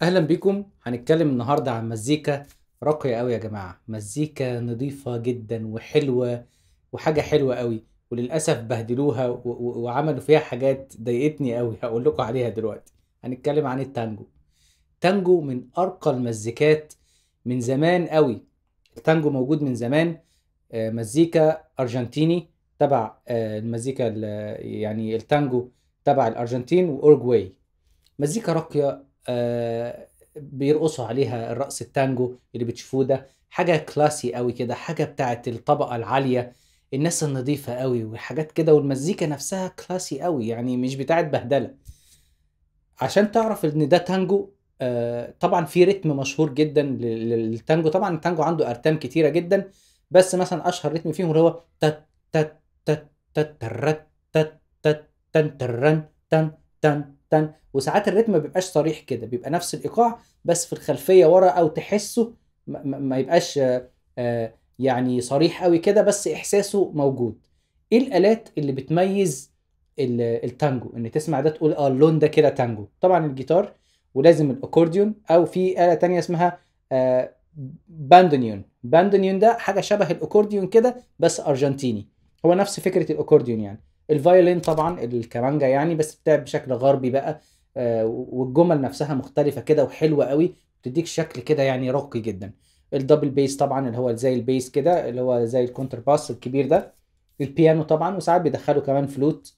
اهلا بيكم هنتكلم النهارده عن مزيكا راقية قوي يا جماعة مزيكا نظيفة جدا وحلوة وحاجة حلوة قوي وللأسف بهدلوها و- و- وعملوا فيها حاجات ضايقتني قوي هقول لكم عليها دلوقتي هنتكلم عن التانجو تانجو من أرقى المزيكات من زمان قوي التانجو موجود من زمان آه، مزيكا أرجنتيني تبع آه، المزيكا ال- يعني التانجو تبع الأرجنتين وأورجواي مزيكا راقية آه، بيرقصوا عليها الرقص التانجو اللي بتشوفوه ده حاجة كلاسي قوي كده حاجة بتاعت الطبقة العالية الناس النظيفة قوي وحاجات كده والمزيكا نفسها كلاسي قوي يعني مش بتاعت بهدلة عشان تعرف ان ده تانجو آه، طبعا في رتم مشهور جدا لل- للتانجو طبعا التانجو عنده ارتام كتيرة جدا بس مثلا اشهر رتم فيهم اللي هو تت تت تت تت ترت تت تت تن ترن تن تن تن وساعات الريتم ما بيبقاش صريح كده بيبقى نفس الايقاع بس في الخلفيه ورا او تحسه ما, ما ما يبقاش آه، آه، يعني صريح قوي كده بس احساسه موجود ايه الالات اللي بتميز ال- التانجو ان تسمع ده تقول اه اللون ده كده تانجو طبعا الجيتار ولازم الاكورديون او في آلة تانية اسمها آه، باندونيون باندونيون ده حاجة شبه الاكورديون كده بس ارجنتيني هو نفس فكرة الاكورديون يعني الفايولين طبعا الكمانجا يعني بس بتلعب بشكل غربي بقى آه، والجمل نفسها مختلفة كده وحلوة قوي بتديك شكل كده يعني راقي جدا الدبل بيس طبعا اللي هو زي البيس كده اللي هو زي الكونتر باس الكبير ده البيانو طبعا وساعات بيدخلوا كمان فلوت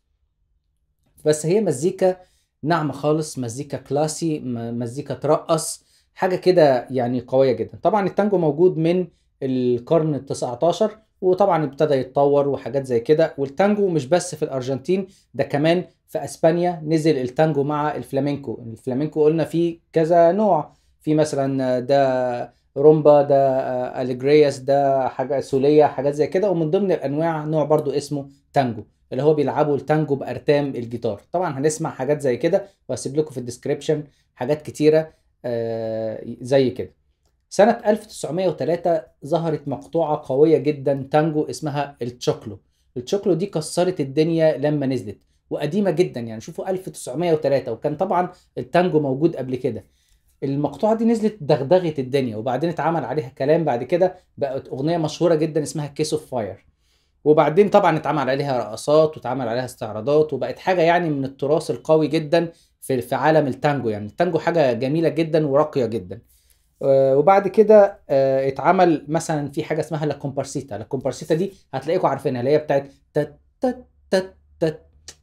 بس هي مزيكا ناعمة خالص مزيكا كلاسي م- مزيكا ترقص حاجة كده يعني قوية جدا طبعا التانجو موجود من القرن ال 19 وطبعا ابتدى يتطور وحاجات زي كده والتانجو مش بس في الأرجنتين ده كمان في اسبانيا نزل التانجو مع الفلامينكو الفلامينكو قلنا فيه كذا نوع في مثلا ده رومبا ده آه، أليجرياس ده حاجة سولية حاجات زي كده ومن ضمن الأنواع نوع برضو اسمه تانجو اللي هو بيلعبوا التانجو بأرتام الجيتار طبعا هنسمع حاجات زي كده وهسيب لكم في الديسكريبشن حاجات كتيرة آه، زي كده سنة 1903 ظهرت مقطوعة قوية جدا تانجو اسمها التشوكلو التشوكلو دي كسرت الدنيا لما نزلت وقديمة جدا يعني شوفوا 1903 وكان طبعا التانجو موجود قبل كده المقطوعة دي نزلت دغدغت الدنيا وبعدين اتعمل عليها كلام بعد كده بقت أغنية مشهورة جدا اسمها كيس اوف فاير وبعدين طبعا اتعمل عليها رقصات واتعمل عليها استعراضات وبقت حاجة يعني من التراث القوي جدا في في عالم التانجو يعني التانجو حاجة جميلة جدا وراقية جدا آه، وبعد كده آه، اتعمل مثلا في حاجه اسمها لا كومبارسيتا لا كومبارسيتا دي هتلاقيكم عارفينها اللي هي بتاعت تت تت تت تت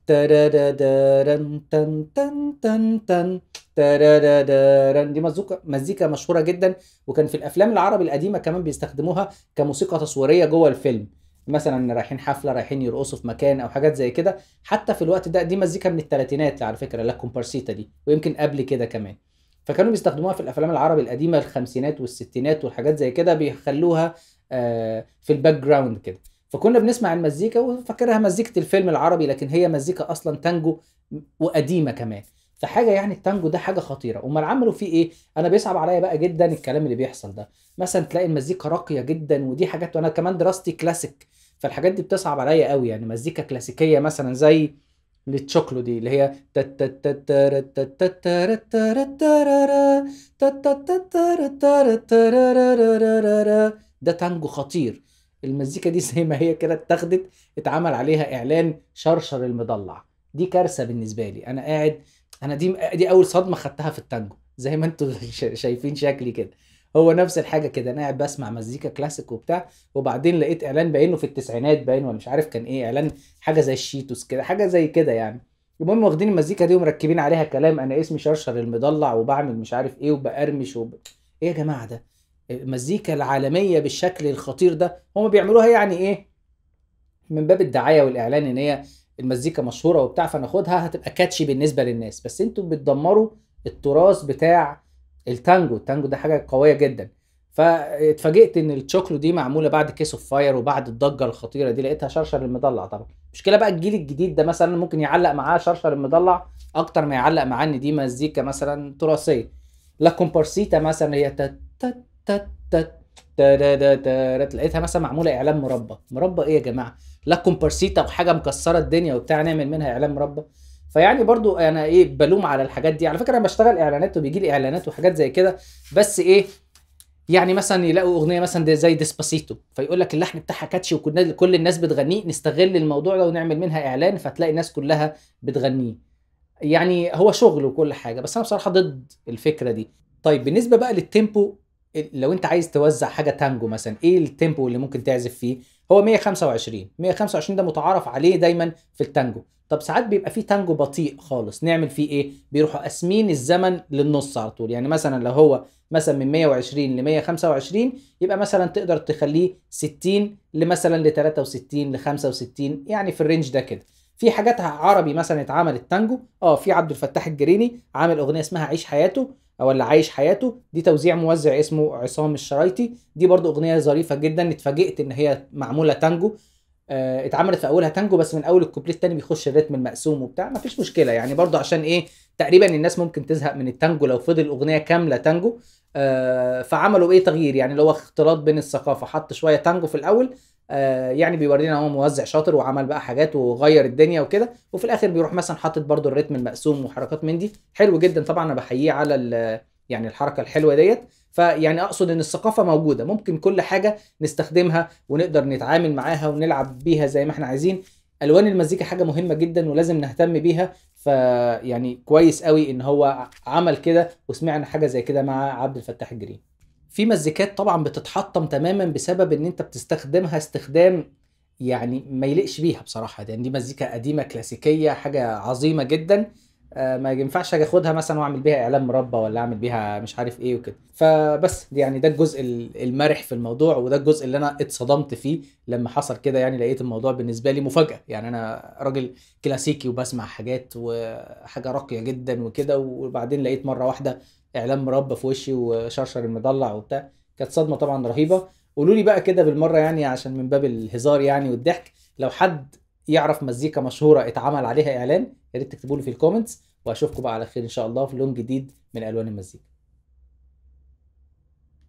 ترارارارن تن تن تن تن ترارارارن دي مزيكا مزيكا مشهوره جدا وكان في الافلام العربي القديمه كمان بيستخدموها كموسيقى تصويريه جوه الفيلم مثلا رايحين حفله رايحين يرقصوا في مكان او حاجات زي كده حتى في الوقت ده دي مزيكا من الثلاثينات على فكره لا كومبارسيتا دي ويمكن قبل كده كمان فكانوا بيستخدموها في الافلام العربي القديمه الخمسينات والستينات والحاجات زي كده بيخلوها آه، في الباك جراوند كده فكنا بنسمع المزيكا وفاكرها مزيكه الفيلم العربي لكن هي مزيكا اصلا تانجو وقديمه كمان فحاجه يعني التانجو ده حاجه خطيره امال عملوا فيه ايه انا بيصعب عليا بقى جدا الكلام اللي بيحصل ده مثلا تلاقي المزيكا راقيه جدا ودي حاجات وانا كمان دراستي كلاسيك فالحاجات دي بتصعب عليا قوي يعني مزيكا كلاسيكيه مثلا زي التشوكلو دي اللي هي ده تانجو خطير المزيكا دي زي ما هي كده اتاخدت اتعمل عليها اعلان شرشر المضلع دي كارثه بالنسبه لي انا قاعد انا دي دي اول صدمه خدتها في التانجو زي ما انتم شا- شايفين شكلي كده هو نفس الحاجه كده انا قاعد بسمع مزيكا كلاسيك وبتاع وبعدين لقيت اعلان باينه في التسعينات باين ولا مش عارف كان ايه اعلان حاجه زي الشيتوس كده حاجه زي كده يعني المهم واخدين المزيكا دي ومركبين عليها كلام انا اسمي شرشر المضلع وبعمل مش عارف ايه وبقرمش وب... ايه يا جماعه ده المزيكا العالميه بالشكل الخطير ده هم بيعملوها يعني ايه من باب الدعايه والاعلان ان هي المزيكا مشهوره وبتاع فناخدها هتبقى كاتشي بالنسبه للناس بس انتوا بتدمروا التراث بتاع التانجو التانجو ده حاجه قويه جدا فاتفاجئت ان التشوكلو دي معموله بعد كيس اوف فاير وبعد الضجه الخطيره دي لقيتها شرشر المضلع طبعا المشكله بقى الجيل الجديد ده مثلا ممكن يعلق معاه شرشر المضلع اكتر ما يعلق معاه ان دي مزيكا مثلا تراثيه لا كومبارسيتا مثلا هي تت تت تت تت ترارارارا. لقيتها مثلا معموله اعلان مربى مربى ايه يا جماعه لا كومبارسيتا وحاجه مكسره الدنيا وبتاع نعمل منها اعلان مربى فيعني برضو انا ايه بلوم على الحاجات دي على فكره انا بشتغل اعلانات وبيجي لي اعلانات وحاجات زي كده بس ايه يعني مثلا يلاقوا اغنيه مثلا دي زي ديسباسيتو فيقول لك اللحن بتاعها كاتشي وكل كل الناس بتغنيه نستغل الموضوع ده ونعمل منها اعلان فتلاقي الناس كلها بتغنيه يعني هو شغل وكل حاجه بس انا بصراحه ضد الفكره دي طيب بالنسبه بقى للتيمبو لو انت عايز توزع حاجه تانجو مثلا ايه التيمبو اللي ممكن تعزف فيه هو 125 125 ده متعارف عليه دايما في التانجو طب ساعات بيبقى فيه تانجو بطيء خالص نعمل فيه ايه بيروحوا قاسمين الزمن للنص على طول يعني مثلا لو هو مثلا من 120 ل 125 يبقى مثلا تقدر تخليه 60 لمثلا ل 63 ل 65 يعني في الرينج ده كده في حاجات عربي مثلا اتعملت تانجو اه في عبد الفتاح الجريني عامل اغنيه اسمها عيش حياته او اللي عايش حياته دي توزيع موزع اسمه عصام الشرايطي دي برضو اغنيه ظريفه جدا اتفاجئت ان هي معموله تانجو آه اتعملت في اولها تانجو بس من اول الكوبليه التاني بيخش الريتم المقسوم وبتاع مفيش مشكله يعني برضو عشان ايه تقريبا الناس ممكن تزهق من التانجو لو فضل اغنيه كامله تانجو آه فعملوا ايه تغيير يعني اللي هو اختلاط بين الثقافه حط شويه تانجو في الاول آه يعني بيورينا هو موزع شاطر وعمل بقى حاجات وغير الدنيا وكده وفي الاخر بيروح مثلا حاطط برضو الريتم المقسوم وحركات من دي حلو جدا طبعا انا بحييه على يعني الحركه الحلوه ديت فيعني اقصد ان الثقافه موجوده ممكن كل حاجه نستخدمها ونقدر نتعامل معاها ونلعب بيها زي ما احنا عايزين الوان المزيكا حاجه مهمه جدا ولازم نهتم بيها فيعني كويس قوي ان هو عمل كده وسمعنا حاجه زي كده مع عبد الفتاح الجريم في مزيكات طبعا بتتحطم تماما بسبب ان انت بتستخدمها استخدام يعني ما يليقش بيها بصراحه يعني دي مزيكا قديمه كلاسيكيه حاجه عظيمه جدا آه، ما ينفعش اجي اخدها مثلا واعمل بيها اعلان مربى ولا اعمل بيها مش عارف ايه وكده فبس يعني ده الجزء المرح في الموضوع وده الجزء اللي انا اتصدمت فيه لما حصل كده يعني لقيت الموضوع بالنسبه لي مفاجاه يعني انا راجل كلاسيكي وبسمع حاجات وحاجه راقيه جدا وكده وبعدين لقيت مره واحده اعلان مربى في وشي وشرشر المضلع وبتاع كانت صدمه طبعا رهيبه قولوا لي بقى كده بالمره يعني عشان من باب الهزار يعني والضحك لو حد يعرف مزيكا مشهوره اتعمل عليها اعلان يا ريت تكتبوا لي في الكومنتس واشوفكم بقى على خير ان شاء الله في لون جديد من الوان المزيكا